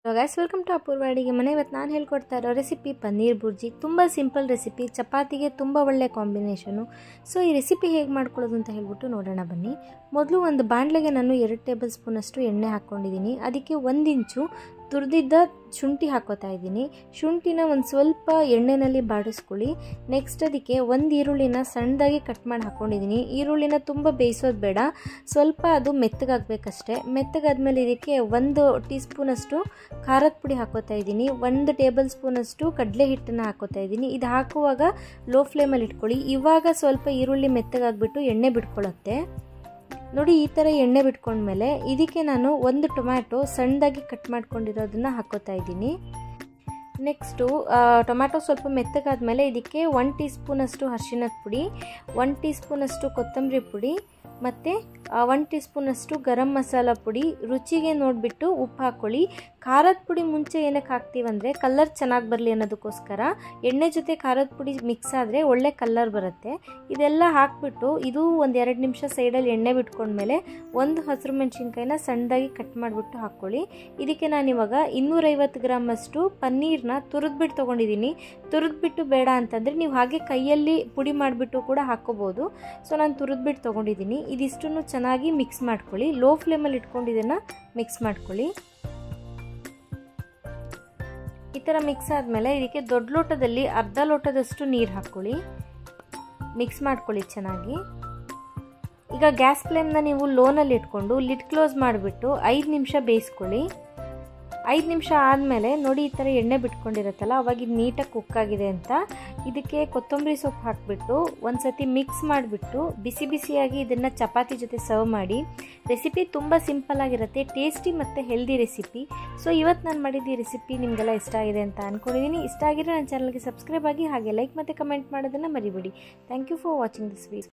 guys welcome to ಅಪೂರ್ವ ಅಡಿಗೆ ಮನೆ ಇವತ್ತು ನಾನು ಹೇಳ್ಕೊಡ್ತಾ ಇರೋ ರೆಸಿಪಿ ಪನ್ನೀರ್ ಬುರ್ಜಿ ತುಂಬ ಸಿಂಪಲ್ ರೆಸಿಪಿ ಚಪಾತಿಗೆ ತುಂಬ ಒಳ್ಳೆ ಕಾಂಬಿನೇಷನು ಸೊ ಈ ರೆಸಿಪಿ ಹೇಗೆ ಮಾಡ್ಕೊಳ್ಳೋದು ಅಂತ ಹೇಳ್ಬಿಟ್ಟು ನೋಡೋಣ ಬನ್ನಿ ಮೊದಲು ಒಂದು ಬಾಣಲೆಗೆ ನಾನು ಎರಡು ಟೇಬಲ್ ಸ್ಪೂನಷ್ಟು ಎಣ್ಣೆ ಹಾಕ್ಕೊಂಡಿದ್ದೀನಿ ಅದಕ್ಕೆ ಒಂದು ಇಂಚು ತುರಿದಿದ್ದ ಶುಂಠಿ ಹಾಕೋತಾ ಇದ್ದೀನಿ ಶುಂಠಿನ ಒಂದು ಸ್ವಲ್ಪ ಎಣ್ಣೆಯಲ್ಲಿ ಬಾಡಿಸ್ಕೊಳ್ಳಿ ನೆಕ್ಸ್ಟ್ ಅದಕ್ಕೆ ಒಂದು ಈರುಳ್ಳಿನ ಸಣ್ಣದಾಗಿ ಕಟ್ ಮಾಡಿ ಹಾಕ್ಕೊಂಡಿದ್ದೀನಿ ಈರುಳ್ಳಿನ ತುಂಬ ಬೇಯಿಸೋದು ಬೇಡ ಸ್ವಲ್ಪ ಅದು ಮೆತ್ತಗಾಗಬೇಕಷ್ಟೇ ಮೆತ್ತಗಾದ್ಮೇಲೆ ಇದಕ್ಕೆ ಒಂದು ಟೀ ಸ್ಪೂನಷ್ಟು ಖಾರದ ಪುಡಿ ಹಾಕೋತಾ ಇದ್ದೀನಿ ಒಂದು ಟೇಬಲ್ ಸ್ಪೂನಷ್ಟು ಕಡಲೆ ಹಿಟ್ಟನ್ನು ಹಾಕೋತಾ ಇದ್ದೀನಿ ಇದು ಹಾಕುವಾಗ ಲೋ ಫ್ಲೇಮಲ್ಲಿ ಇಟ್ಕೊಳ್ಳಿ ಇವಾಗ ಸ್ವಲ್ಪ ಈರುಳ್ಳಿ ಮೆತ್ತಗಾಗ್ಬಿಟ್ಟು ಎಣ್ಣೆ ಬಿಟ್ಕೊಳ್ಳುತ್ತೆ ನೋಡಿ ಈ ಥರ ಎಣ್ಣೆ ಬಿಟ್ಕೊಂಡ್ಮೇಲೆ ಇದಕ್ಕೆ ನಾನು ಒಂದು ಟೊಮ್ಯಾಟೊ ಸಣ್ಣದಾಗಿ ಕಟ್ ಮಾಡ್ಕೊಂಡಿರೋದನ್ನ ಹಾಕೋತಾ ಇದ್ದೀನಿ ನೆಕ್ಸ್ಟು ಟೊಮ್ಯಾಟೊ ಸ್ವಲ್ಪ ಮೆತ್ತಗಾದ್ಮೇಲೆ ಇದಕ್ಕೆ ಒನ್ ಟೀ ಸ್ಪೂನಷ್ಟು ಅರಿಶಿಣದ ಪುಡಿ ಒನ್ ಟೀ ಸ್ಪೂನಷ್ಟು ಕೊತ್ತಂಬರಿ ಪುಡಿ ಮತ್ತು ಒನ್ ಟೀ ಸ್ಪೂನಷ್ಟು ಗರಂ ಮಸಾಲ ಪುಡಿ ರುಚಿಗೆ ನೋಡಿಬಿಟ್ಟು ಉಪ್ಪು ಹಾಕ್ಕೊಳ್ಳಿ ಖಾರದ ಪುಡಿ ಮುಂಚೆ ಏನಕ್ಕೆ ಹಾಕ್ತೀವಂದರೆ ಕಲರ್ ಚೆನ್ನಾಗಿ ಬರಲಿ ಅನ್ನೋದಕ್ಕೋಸ್ಕರ ಎಣ್ಣೆ ಜೊತೆ ಖಾರದ ಪುಡಿ ಮಿಕ್ಸ್ ಆದರೆ ಒಳ್ಳೆ ಕಲರ್ ಬರುತ್ತೆ ಇದೆಲ್ಲ ಹಾಕ್ಬಿಟ್ಟು ಇದು ಒಂದು ಎರಡು ನಿಮಿಷ ಸೈಡಲ್ಲಿ ಎಣ್ಣೆ ಬಿಟ್ಕೊಂಡ್ಮೇಲೆ ಒಂದು ಹಸಿರು ಮೆಣಸಿನ್ಕಾಯಿನ ಸಣ್ಣದಾಗಿ ಕಟ್ ಮಾಡಿಬಿಟ್ಟು ಹಾಕ್ಕೊಳ್ಳಿ ಇದಕ್ಕೆ ನಾನಿವಾಗ ಇನ್ನೂರೈವತ್ತು ಗ್ರಾಮಷ್ಟು ಪನ್ನೀರ್ನ ತುರಿದ್ಬಿಟ್ಟು ತೊಗೊಂಡಿದ್ದೀನಿ ತುರಿದ್ಬಿಟ್ಟು ಬೇಡ ಅಂತಂದರೆ ನೀವು ಹಾಗೆ ಕೈಯಲ್ಲಿ ಪುಡಿ ಮಾಡಿಬಿಟ್ಟು ಕೂಡ ಹಾಕ್ಕೋಬೋದು ಸೊ ನಾನು ತುರಿದ್ಬಿಟ್ಟು ತೊಗೊಂಡಿದ್ದೀನಿ ಇದಿಷ್ಟನ್ನು ಚೆನ್ನಾಗಿ ಮಿಕ್ಸ್ ಮಾಡ್ಕೊಳ್ಳಿ ಲೋ ಫ್ಲೇಮಲ್ಲಿ ಇಟ್ಕೊಂಡು ಇದನ್ನು ಮಿಕ್ಸ್ ಮಾಡ್ಕೊಳ್ಳಿ ಈ ಥರ ಮಿಕ್ಸ್ ಆದಮೇಲೆ ಇದಕ್ಕೆ ದೊಡ್ಡ ಲೋಟದಲ್ಲಿ ಅರ್ಧ ಲೋಟದಷ್ಟು ನೀರು ಹಾಕ್ಕೊಳ್ಳಿ ಮಿಕ್ಸ್ ಮಾಡ್ಕೊಳ್ಳಿ ಚೆನ್ನಾಗಿ ಈಗ ಗ್ಯಾಸ್ ಫ್ಲೇಮ್ನ ನೀವು ಲೋನಲ್ಲಿ ಇಟ್ಕೊಂಡು ಲಿಡ್ ಕ್ಲೋಸ್ ಮಾಡಿಬಿಟ್ಟು ಐದು ನಿಮಿಷ ಬೇಯಿಸ್ಕೊಳ್ಳಿ ಐದು ನಿಮಿಷ ಆದಮೇಲೆ ನೋಡಿ ಈ ಥರ ಎಣ್ಣೆ ಬಿಟ್ಕೊಂಡಿರುತ್ತಲ್ಲ ಅವಾಗ ಇದು ನೀಟಾಗಿ ಕುಕ್ ಆಗಿದೆ ಅಂತ ಇದಕ್ಕೆ ಕೊತ್ತಂಬರಿ ಸೊಪ್ಪು ಹಾಕಿಬಿಟ್ಟು ಒಂದು ಸತಿ ಮಿಕ್ಸ್ ಮಾಡಿಬಿಟ್ಟು ಬಿಸಿ ಬಿಸಿಯಾಗಿ ಇದನ್ನು ಚಪಾತಿ ಜೊತೆ ಸರ್ವ್ ಮಾಡಿ ರೆಸಿಪಿ ತುಂಬ ಸಿಂಪಲ್ ಆಗಿರುತ್ತೆ ಟೇಸ್ಟಿ ಮತ್ತು ಹೆಲ್ದಿ ರೆಸಿಪಿ ಸೊ ಇವತ್ತು ನಾನು ಮಾಡಿದ ಈ ರೆಸಿಪಿ ನಿಮಗೆಲ್ಲ ಇಷ್ಟ ಆಗಿದೆ ಅಂತ ಅಂದ್ಕೊಂಡಿದ್ದೀನಿ ಇಷ್ಟ ಆಗಿದ್ರೆ ನನ್ನ ಚಾನಲ್ಗೆ ಸಬ್ಸ್ಕ್ರೈಬ್ ಆಗಿ ಹಾಗೆ ಲೈಕ್ ಮತ್ತು ಕಮೆಂಟ್ ಮಾಡೋದನ್ನು ಮರಿಬೇಡಿ thank you for watching this video